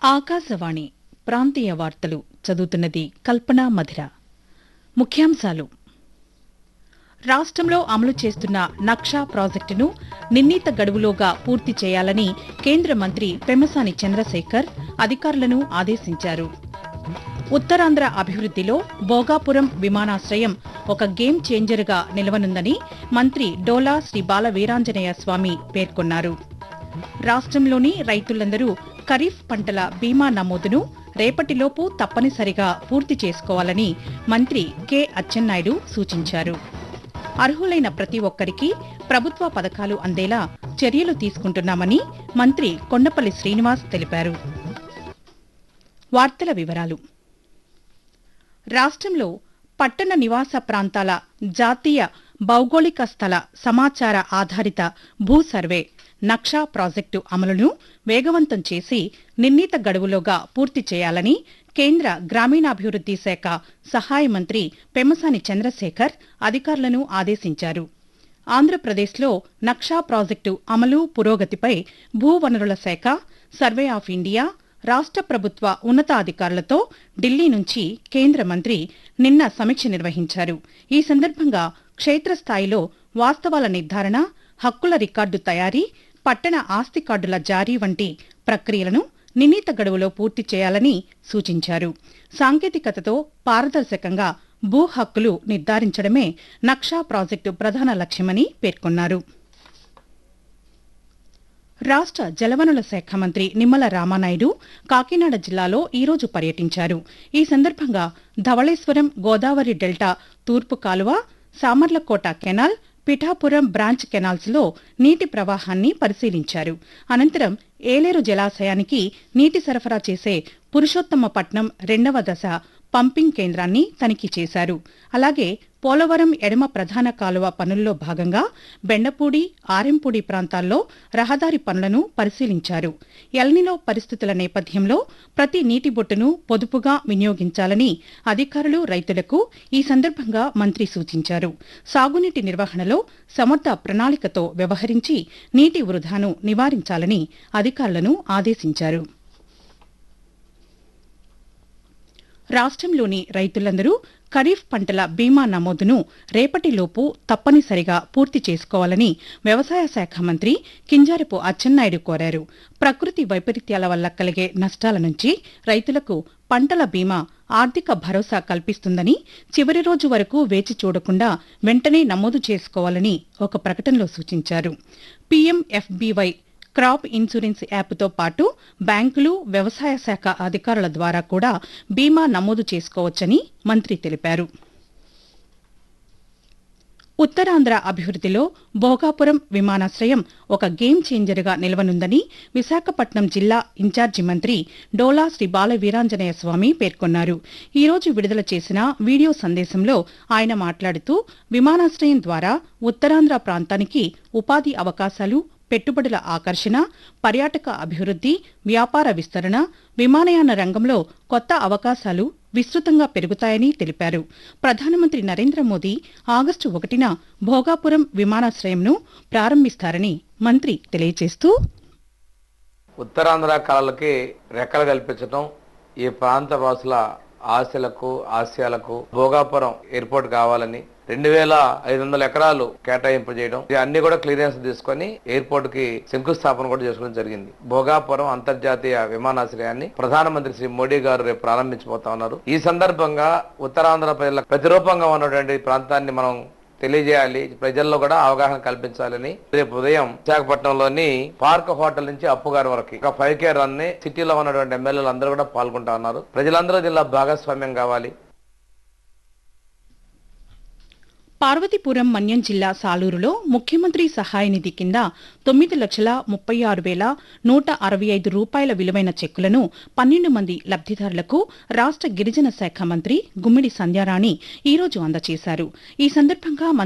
ఆకాశవాణి ప్రాంతీయ వార్తలు చదువుతున్నది కల్పన మధిర ముఖ్యాంశాలు రాష్ట్రంలో అమలు చేస్తున్న నక్షా ప్రాజెక్టును నిర్ణీత గడువులోగా పూర్తి చేయాలని కేంద్ర మంత్రి పెమ్మసాని చంద్రశేఖర్ అధికారులను ఆదేశించారు ఉత్తరాంధ్ర అభివృద్దిలో భోగాపురం విమానాశ్రయం ఒక గేమ్ చేంజర్గా నిలవనుందని మంత్రి డోలా శ్రీ బాల వీరాంజనేయ స్వామి పేర్కొన్నారు రాష్ట్రంలోని రైతులందరూ ఖరీఫ్ పంటల బీమా నమోదును రేపటిలోపు తప్పనిసరిగా పూర్తి చేసుకోవాలని మంత్రి కె అచ్చెన్నాయుడు సూచించారు అర్హులైన ప్రతి ఒక్కరికి ప్రభుత్వ పథకాలు అందేలా చర్యలు తీసుకుంటున్నామని మంత్రి కొండపల్లి శ్రీనివాస్ తెలిపారు వార్తల వివరాలు రాష్ట్రంలో పట్టణ నివాస ప్రాంతాల జాతీయ భౌగోళిక స్థల సమాచార ఆధారిత భూ సర్వే నక్షా ప్రాజెక్టు అమలును వేగవంతం చేసి నిర్ణీత గడువులోగా పూర్తి చేయాలని కేంద్ర గ్రామీణాభివృద్ది శాఖ సహాయ మంత్రి పెమ్మసాని చంద్రశేఖర్ అధికారులను ఆదేశించారు ఆంధ్రప్రదేశ్లో నక్షా ప్రాజెక్టు అమలు పురోగతిపై భూవనరుల శాఖ సర్వే ఆఫ్ ఇండియా రాష్ట్ర ప్రభుత్వ ఉన్నతాధికారులతో ఢిల్లీ నుంచి కేంద్ర మంత్రి నిన్న సమీక్ష నిర్వహించారు ఈ సందర్భంగా క్షేత్రస్థాయిలో వాస్తవాల నిర్ధారణ హక్కుల రికార్డు తయారీ పట్టణ ఆస్తి కార్డుల జారీ వంటి ప్రక్రియలను నిర్ణీత గడువులో పూర్తి చేయాలని సూచించారు సాంకేతికతతో పారదర్శకంగా భూ హక్కులు నిర్ధారించడమే నక్షా ప్రాజెక్టు ప్రధాన లక్ష్యమని పేర్కొన్నారు రాష్ట్ర జలవనరుల శాఖ మంత్రి నిమ్మల రామానాయుడు కాకినాడ జిల్లాలో ఈరోజు పర్యటించారు ఈ సందర్భంగా ధవళేశ్వరం గోదావరి డెల్టా తూర్పు కాలువ Samarlakota canal Pithapuram branch canals లో నీటి ప్రవాహాన్ని పరిశీలించారు అనంతరం ఏలేరు జలాశయానికి నీటి సరఫరా చేసే పురుషోత్తమపట్నం రెండవ దశ పంపింగ్ కేంద్రాన్ని తనిఖీ చేశారు అలాగే పోలవరం ఎడమ ప్రధాన కాలువ పనుల్లో భాగంగా బెండపూడి ఆరెంపూడి ప్రాంతాల్లో రహదారి పనులను పరిశీలించారు ఎల్నిలో పరిస్థితుల నేపథ్యంలో ప్రతి నీటి బొట్టును పొదుపుగా వినియోగించాలని అధికారులు రైతులకు ఈ సందర్భంగా మంత్రి సూచించారు సాగునీటి నిర్వహణలో సమర్థ ప్రణాళికతో వ్యవహరించి నీటి వృధాను నివారించాలని అధికారులను ఆదేశించారు రాష్ట్రంలోని రైతులందరూ ఖరీఫ్ పంటల బీమా నమోదును రేపటిలోపు తప్పనిసరిగా పూర్తి చేసుకోవాలని వ్యవసాయ శాఖ మంత్రి కింజారపు అచ్చెన్నాయుడు కోరారు ప్రకృతి వైపరీత్యాల వల్ల కలిగే నష్టాల నుంచి రైతులకు పంటల బీమా ఆర్థిక భరోసా కల్పిస్తుందని చివరి రోజు వరకు వేచి చూడకుండా వెంటనే నమోదు చేసుకోవాలని ఒక ప్రకటనలో సూచించారు పీఎంఎఫ్బీవై క్రాప్ ఇన్సూరెన్స్ యాప్తో పాటు బ్యాంకులు వ్యవసాయ శాఖ అధికారుల ద్వారా కూడా బీమా నమోదు చేసుకోవచ్చని మంత్రి తెలిపారు ఉత్తరాంధ్ర అభివృద్దిలో భోగాపురం విమానాశ్రయం ఒక గేమ్ చేంజర్గా నిలవనుందని విశాఖపట్నం జిల్లా ఇన్ఛార్జి మంత్రి డోలా శ్రీ బాల వీరాంజనేయ స్వామి పేర్కొన్నారు ఈ రోజు విడుదల చేసిన వీడియో సందేశంలో ఆయన మాట్లాడుతూ విమానాశ్రయం ద్వారా ఉత్తరాంధ్ర ప్రాంతానికి ఉపాధి అవకాశాలు పెట్టుబడుల ఆకర్షణ పర్యాటక అభివృద్ది వ్యాపార విస్తరణ విమానయాన రంగంలో కొత్త అవకాశాలు విస్తృతంగా పెరుగుతాయని తెలిపారు ప్రధానమంత్రి నరేంద్ర మోదీ ఆగస్టు ఒకటిన భోగాపురం విమానాశ్రయంను ప్రారంభిస్తారని మంత్రి తెలియజేస్తూ ఉత్తరాంధ్ర కళలకి రెక్కలు కల్పించడం ఈ ప్రాంత వాసుల ఆశలకు ఆశయాలకు భోగాపురం ఎయిర్పోర్ట్ కావాలని రెండు వేల ఐదు వందల ఎకరాలు కేటాయింపు చేయడం ఇది అన్ని కూడా క్లియరెన్స్ తీసుకొని ఎయిర్పోర్ట్ కి శంకుస్థాపన కూడా చేసుకోవడం జరిగింది భోగాపురం అంతర్జాతీయ విమానాశ్రయాన్ని ప్రధానమంత్రి శ్రీ మోడీ గారు రేపు ప్రారంభించబోతా ఉన్నారు ఈ సందర్భంగా ఉత్తరాంధ్ర ప్రజల ప్రతిరూపంగా ఉన్నటువంటి ప్రాంతాన్ని మనం తెలియజేయాలి ప్రజల్లో కూడా అవగాహన కల్పించాలని రేపు ఉదయం విశాఖపట్నంలోని పార్క్ హోటల్ నుంచి అప్పుగారి వరకు ఒక ఫైవ్ కే రన్ ని సిటీలో ఉన్నటువంటి ఎమ్మెల్యేలు అందరూ కూడా పాల్గొంటా ఉన్నారు ప్రజలందరూ దీనిలో భాగస్వామ్యం కావాలి పార్వతీపురం మన్యం జిల్లా సాలూరులో ముఖ్యమంత్రి సహాయ నిధి కింద తొమ్మిది లక్షల ముప్పై ఆరు వేల నూట అరవై ఐదు రూపాయల విలువైన చెక్కులను పన్నెండు మంది లబ్దిదారులకు రాష్ట్ర గిరిజన శాఖ మంత్రి గుమ్మిడి సంధ్యారాణి ఈ రోజు అందజేశారు ఈ సందర్భంగా